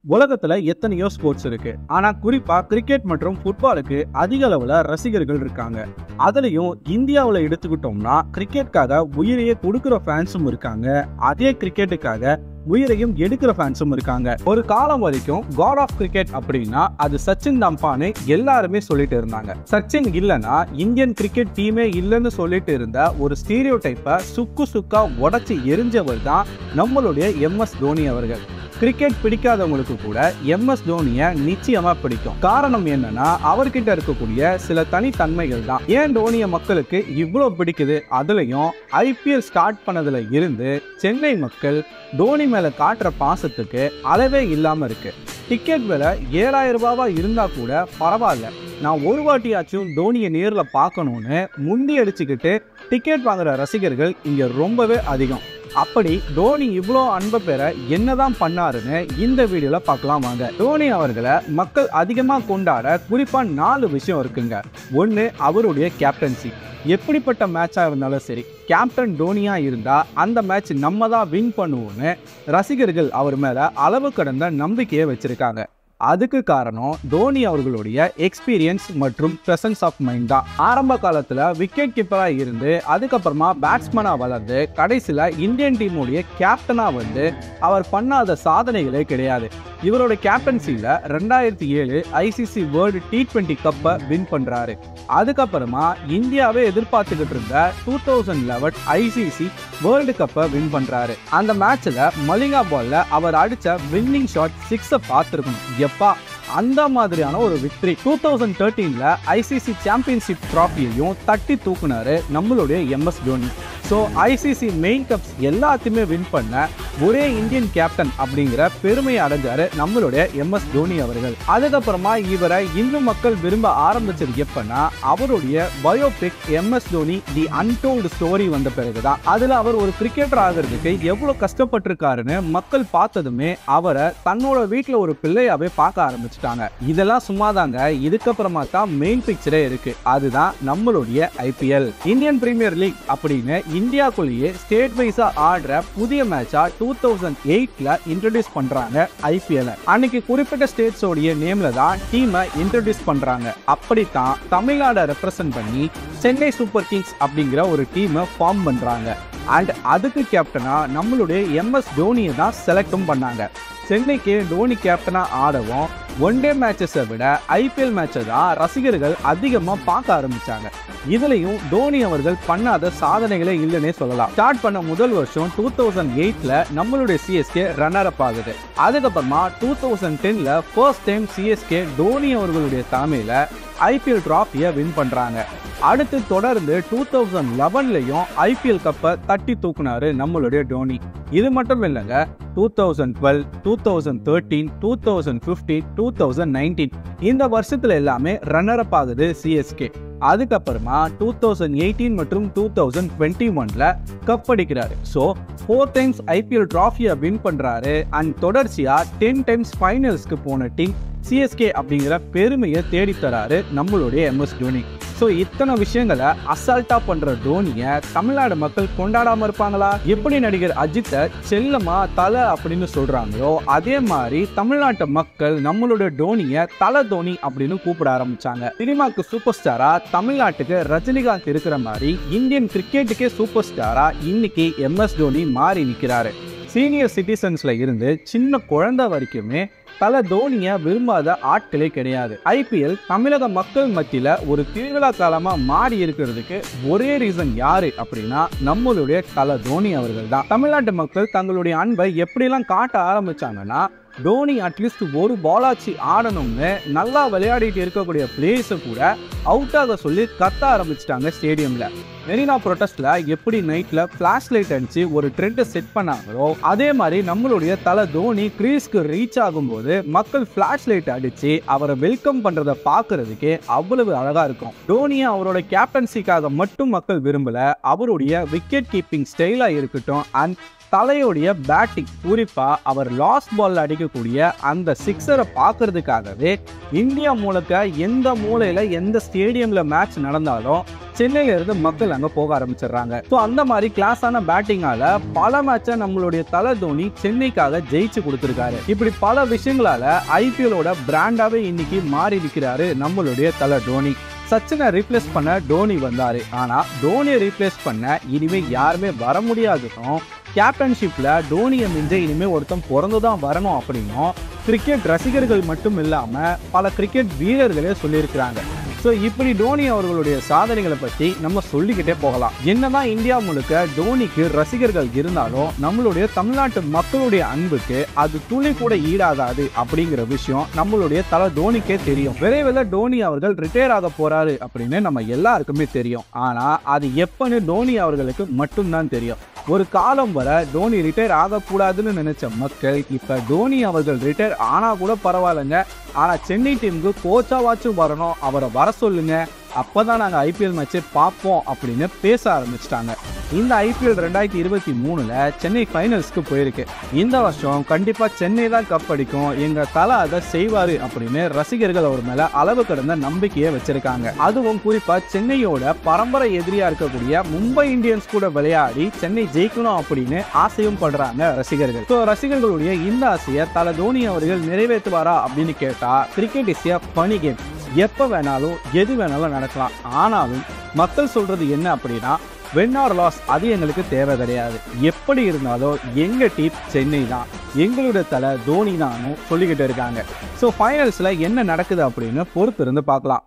உலகத்துல எத்தனையோ ஸ்போர்ட்ஸ் இருக்கு ஆனா குறிப்பா கிரிக்கெட் மற்றும் ஃபுட்பாலுக்கு அதிக அளவுல ரசிகர்கள் இருக்காங்க அதுலயும் இந்தியாவுல எடுத்துக்கிட்டோம்னா கிரிக்கெட்காக உயிரையே கொடுக்குற ஃபேன்ஸும் இருக்காங்க அதே கிரிக்கெட்டுக்காக உயிரையும் எடுக்கிற ஃபேன்ஸும் இருக்காங்க ஒரு காலம் வரைக்கும் காட் ஆஃப் கிரிக்கெட் அப்படின்னா அது சச்சின் தான்பான்னு எல்லாருமே சொல்லிட்டு இருந்தாங்க சச்சின் இல்லைன்னா இந்தியன் கிரிக்கெட் டீமே இல்லைன்னு சொல்லிட்டு இருந்த ஒரு ஸ்டீரியோ டைப்பை சுக்கு சுக்கா உடச்சி எரிஞ்சவர் தான் நம்மளுடைய எம்எஸ் தோனி அவர்கள் கிரிக்கெட் பிடிக்காதவங்களுக்கு கூட எம்எஸ் தோனியை நிச்சயமா பிடிக்கும் காரணம் என்னன்னா அவர்கிட்ட இருக்கக்கூடிய சில தனித்தன்மைகள் தான் ஏன் தோனிய மக்களுக்கு இவ்வளோ பிடிக்குது அதுலயும் ஐபிஎல் ஸ்டார்ட் பண்ணதுல இருந்து சென்னை மக்கள் தோனி மேல காட்டுற பாசத்துக்கு அளவே இல்லாம இருக்கு டிக்கெட் விலை ஏழாயிரம் ரூபாவா இருந்தா கூட பரவாயில்ல நான் ஒரு வாட்டியாச்சும் தோனியை நேர்ல பார்க்கணும்னு முந்தி அடிச்சுக்கிட்டு டிக்கெட் வாங்குற ரசிகர்கள் இங்க ரொம்பவே அதிகம் அப்படி தோனி இவ்வளோ அன்பை பெற என்னதான் பண்ணாருன்னு இந்த வீடியோல பார்க்கலாம் வாங்க தோனி அவர்களை மக்கள் அதிகமாக கொண்டாட குறிப்பா நாலு விஷயம் இருக்குங்க ஒன்று அவருடைய கேப்டன்சி எப்படிப்பட்ட மேட்சாக இருந்தாலும் சரி கேப்டன் தோனியா இருந்தா அந்த மேட்ச் நம்ம தான் வின் பண்ணுவோம்னு ரசிகர்கள் அவர் மேல அளவு கடந்த நம்பிக்கையை வச்சிருக்காங்க அதுக்கு காரணம் தோனி அவர்களுடைய எக்ஸ்பீரியன்ஸ் மற்றும் பிரசன்ஸ் ஆஃப் மைண்ட் தான் ஆரம்ப காலத்துல விக்கெட் கீப்பரா இருந்து அதுக்கப்புறமா பேட்ஸ்மேனா வளர்ந்து கடைசியில இந்தியன் டீமுடைய கேப்டனா வந்து அவர் பண்ணாத சாதனைகளே கிடையாது இவரோட கேப்டன்சியில ரெண்டாயிரத்தி ஏழு ஐசிசி வேர்ல்டு டி டுவெண்ட்டி கப்பை வின் பண்றாரு அதுக்கப்புறமா இந்தியாவே எதிர்பார்த்துக்கிட்டு இருந்த two thousand eleven ICC world கப்பை வின் பண்றாரு அந்த மேட்ச்ல மலிங்கா பால்ல அவர் அடிச்ச வின்னிங் ஷாட் சிக்ஸை பார்த்துருக்கணும் எப்பா அந்த மாதிரியான ஒரு விக்டரி டூ தௌசண்ட் தேர்ட்டீன்ல ஐசிசி சாம்பியன்ஷிப் ட்ராஃபியையும் தட்டி தூக்குனாரு நம்மளுடைய MS Dhoni so ICC main cups எல்லாத்தையுமே வின் பண்ண ஒரே இந்தியன் கேப்டன் அப்படிங்கிற பெருமையை அடைஞ்சாரு நம்மளுடைய எம்எஸ் தோனி அவர்கள் அதுக்கப்புறமா இவரை இன்னும் மக்கள் விரும்ப ஆரம்பிச்சது எப்பன்னா அவருடைய biopic MS Dhoni the untold story வந்த பிறகுதான் அதுல அவர் ஒரு கிரிக்கெட்டர் ஆகிறதுக்கு எவ்வளவு கஷ்டப்பட்டிருக்காருன்னு மக்கள் பார்த்ததுமே அவரை தன்னோட வீட்டுல ஒரு பிள்ளையாவே பார்க்க ஆரம்பிச்சுட்டாங்க இதெல்லாம் சும்மாதாங்க இதுக்கப்புறமா தான் மெயின் பிக்சரே இருக்கு அதுதான் நம்மளுடைய ஐபிஎல் இந்தியன் பிரீமியர் லீக் அப்படின்னு இந்தியாக்குள்ளேயே ஸ்டேட் வைஸா ஆடுற புதிய மேட்சா டூ தௌசண்ட் எயிட்ல இன்ட்ரடியூஸ் பண்றாங்க ஐபிஎல் அன்னைக்கு குறிப்பிட்ட ஸ்டேட்ஸோடைய நேம்ல தான் டீமை இன்ட்ரடியூஸ் பண்றாங்க அப்படித்தான் தமிழ்நாடை ரெப்ரசன்ட் பண்ணி சென்னை சூப்பர் கிங்ஸ் அப்படிங்கிற ஒரு டீமை ஃபார்ம் பண்றாங்க அண்ட் அதுக்கு கேப்டனா நம்மளுடைய எம்எஸ் தோனியை தான் செலக்டும் பண்ணாங்க சென்னைக்கு தோனி கேப்டனா ஆடவும் ஒன் டே மேட்சஸை விட ஐபிஎல் மேட்சை தான் ரசிகர்கள் அதிகமாக பார்க்க ஆரம்பிச்சாங்க இதுலயும் தோனி அவர்கள் பண்ணாத சாதனைகளே இல்லைன்னே சொல்லலாம் ஸ்டார்ட் பண்ண முதல் வருஷம் டூ தௌசண்ட் எயிட்ல நம்மளுடைய சிஎஸ்கே ரன்னர் அப் ஆகுது அதுக்கப்புறமா டூ தௌசண்ட் டென்ல ஃபர்ஸ்ட் டைம் சிஎஸ்கே தோனி அவர்களுடைய தலைமையில ஐபிஎல் டிராஃபியை வின் பண்றாங்க அடுத்து தொடர்ந்து டூ தௌசண்ட் லெவன்லையும் ஐபிஎல் கப்பை தட்டி தூக்குனாரு நம்மளுடைய தோனி இது மட்டும் இல்லைங்க two thousand twelve two thousand thirteen two thousand fifteen two thousand nineteen இந்த வருஷத்துல எல்லாமே ரன்னர் அப் ஆகுது சிஎஸ்கே அதுக்கப்புறமா டூ தௌசண்ட் எயிட்டீன் மற்றும் டூ தௌசண்ட் டுவெண்ட்டி ஒன்ல கப் அடிக்கிறாரு ஸோ ஃபோர் டைம்ஸ் ஐபிஎல் ட்ராஃபியை வின் பண்றாரு அண்ட் தொடர்ச்சியா டென் டைம்ஸ் ஃபைனல்ஸ்க்கு போன டீம் சிஎஸ்கே அப்படிங்கிற பெருமையை தேடித்தராரு நம்மளுடைய எம்எஸ் தோனி ஸோ இத்தனை விஷயங்களை அசால்ட்டா பண்ற தோனியை தமிழ்நாடு மக்கள் கொண்டாடாம இருப்பாங்களா எப்படி நடிகர் அஜித்தை செல்லமா தலை அப்படின்னு சொல்றாங்களோ அதே மாதிரி தமிழ்நாட்டு மக்கள் நம்மளோட தோனியை தலை தோனி அப்படின்னு கூப்பிட ஆரம்பிச்சாங்க சினிமாக்கு சூப்பர் ஸ்டாரா தமிழ்நாட்டுக்கு ரஜினிகாந்த் இருக்கிற மாதிரி இந்தியன் கிரிக்கெட்டுக்கே சூப்பர் ஸ்டாரா இன்னைக்கு எம்எஸ் தோனி மாறி நிற்கிறாரு சீனியர் சிட்டிசன்ஸ்ல இருந்து சின்ன குழந்தை வரைக்குமே பல தோனியை விரும்பாத ஆட்களே கிடையாது ஐபிஎல் தமிழக மக்கள் மத்தியில ஒரு திருவிழா காலமா மாறி இருக்கிறதுக்கு ஒரே ரீசன் யாரு அப்படின்னா நம்மளுடைய தல தோனி அவர்கள் தான் தமிழ்நாட்டு மக்கள் தங்களுடைய அன்பை எப்படிலாம் காட்ட ஆரம்பிச்சாங்கன்னா தோனி அட்லீஸ்ட் ஒரு பாலாச்சி ஆடணும்னு நல்லா விளையாடிட்டு இருக்கக்கூடிய பிளேயர்ஸை கூட அவுட் ஆக சொல்லி கத்த ஆரம்பிச்சிட்டாங்க ஸ்டேடியம்ல மெரினா ப்ரொட்டஸ்ட்ல எப்படி நைட்ல பிளாஷ் லைட் அடிச்சு ஒரு ட்ரெண்டை செட் பண்ணாங்களோ அதே மாதிரி நம்மளுடைய தலை தோனி கிரீஸ்க்கு ரீச் ஆகும்போது மக்கள் பிளாஷ் லைட் அடிச்சு அவரை வெல்கம் பண்றதை பார்க்கிறதுக்கே அவ்வளவு அழகா இருக்கும் தோனியை அவரோட கேப்டன்சிக்காக மட்டும் மக்கள் விரும்பல அவருடைய விக்கெட் கீப்பிங் ஸ்டைலா இருக்கட்டும் அண்ட் தலையோடைய பேட்டிங் குறிப்பா அவர் லாஸ்ட் பால்ல அடிக்கக்கூடிய அந்த சிக்ஸரை பார்க்கறதுக்காகவே இந்தியா முழுக்க எந்த மூலையில எந்த ஸ்டேடியம்ல மேட்ச் நடந்தாலும் சென்னையில இருந்து மக்கள் அங்க போக ஆரம்பிச்சிடுறாங்க ஸோ அந்த மாதிரி கிளாஸான பேட்டிங்கால பல மேட்சை நம்மளுடைய தலை தோனி சென்னைக்காக ஜெயிச்சு கொடுத்துருக்காரு இப்படி பல விஷயங்களால ஐபிஎலோட பிராண்டாவே இன்னைக்கு மாறி இருக்கிறாரு நம்மளுடைய தலை தோனி சச்சினை ரீப்ளேஸ் பண்ண டோனி வந்தாரு ஆனா டோனியை ரீப்ளேஸ் பண்ண இனிமே யாருமே வர முடியாதுன்னும் கேப்டன்ஷிப்ல டோனியை மிஞ்ச இனிமே ஒருத்தன் பிறந்துதான் வரணும் அப்படின்னும் கிரிக்கெட் ரசிகர்கள் மட்டும் இல்லாம பல கிரிக்கெட் வீரர்களே சொல்லியிருக்கிறாங்க ஸோ இப்படி டோனி அவர்களுடைய சாதனைகளை பற்றி நம்ம சொல்லிக்கிட்டே போகலாம் என்னதான் இந்தியா முழுக்க டோனிக்கு ரசிகர்கள் இருந்தாலும் நம்மளுடைய தமிழ்நாட்டு மக்களுடைய அன்புக்கு அது துளி கூட ஈடாகாது அப்படிங்கிற விஷயம் நம்மளுடைய தலை டோனிக்கே தெரியும் விரைவில் டோனி அவர்கள் ரிட்டையர் ஆக போறாரு அப்படின்னு நம்ம எல்லாருக்குமே தெரியும் ஆனா அது எப்பன்னு டோனி அவர்களுக்கு மட்டும்தான் தெரியும் ஒரு காலம் வர டோனி ரிட்டையர் ஆகக்கூடாதுன்னு நினைச்ச மக்கள் இப்ப டோனி அவர்கள் ரிட்டையர் ஆனா கூட பரவாயில்லைங்க ஆனா சென்னை டீமுக்கு கோச்சாவாச்சும் வரணும் அவரை வர சொல்லுங்க அப்பதான் நாங்க ஐபிஎல் மேட்சே பார்ப்போம் அப்படின்னு பேச ஆரம்பிச்சிட்டாங்க இந்த ஐபிஎல் ரெண்டாயிரத்தி இருபத்தி மூணுல சென்னை ஃபைனல்ஸ்க்கு போயிருக்கு இந்த வருஷம் கண்டிப்பா சென்னை தான் கப் அடிக்கும் எங்க தலை அதை செய்வாரு அப்படின்னு ரசிகர்கள் அவர் மேல அளவு கடந்த நம்பிக்கையை வச்சிருக்காங்க அதுவும் குறிப்பா சென்னையோட பரம்பரை எதிரியா இருக்கக்கூடிய மும்பை இந்தியன்ஸ் கூட விளையாடி சென்னை ஜெயிக்கணும் அப்படின்னு ஆசையும் படுறாங்க ரசிகர்கள் ஸோ ரசிகர்களுடைய இந்த ஆசையை தலை தோனி அவர்கள் நிறைவேற்றுவாரா அப்படின்னு கேட்டா கிரிக்கெட் இஸ் ஏ பனி கேம் எப்போ வேணாலும் எது வேணாலும் நடக்கலாம் ஆனாலும் மக்கள் சொல்றது என்ன அப்படின்னா வென் ஆர் லாஸ் அது எங்களுக்கு தேவை கிடையாது எப்படி இருந்தாலும் எங்க டீம் சென்னை தான் எங்களுடைய தலை தோனி தான் சொல்லிக்கிட்டு இருக்காங்க ஸோ ஃபைனல்ஸில் என்ன நடக்குது அப்படின்னு பொறுத்து இருந்து பார்க்கலாம்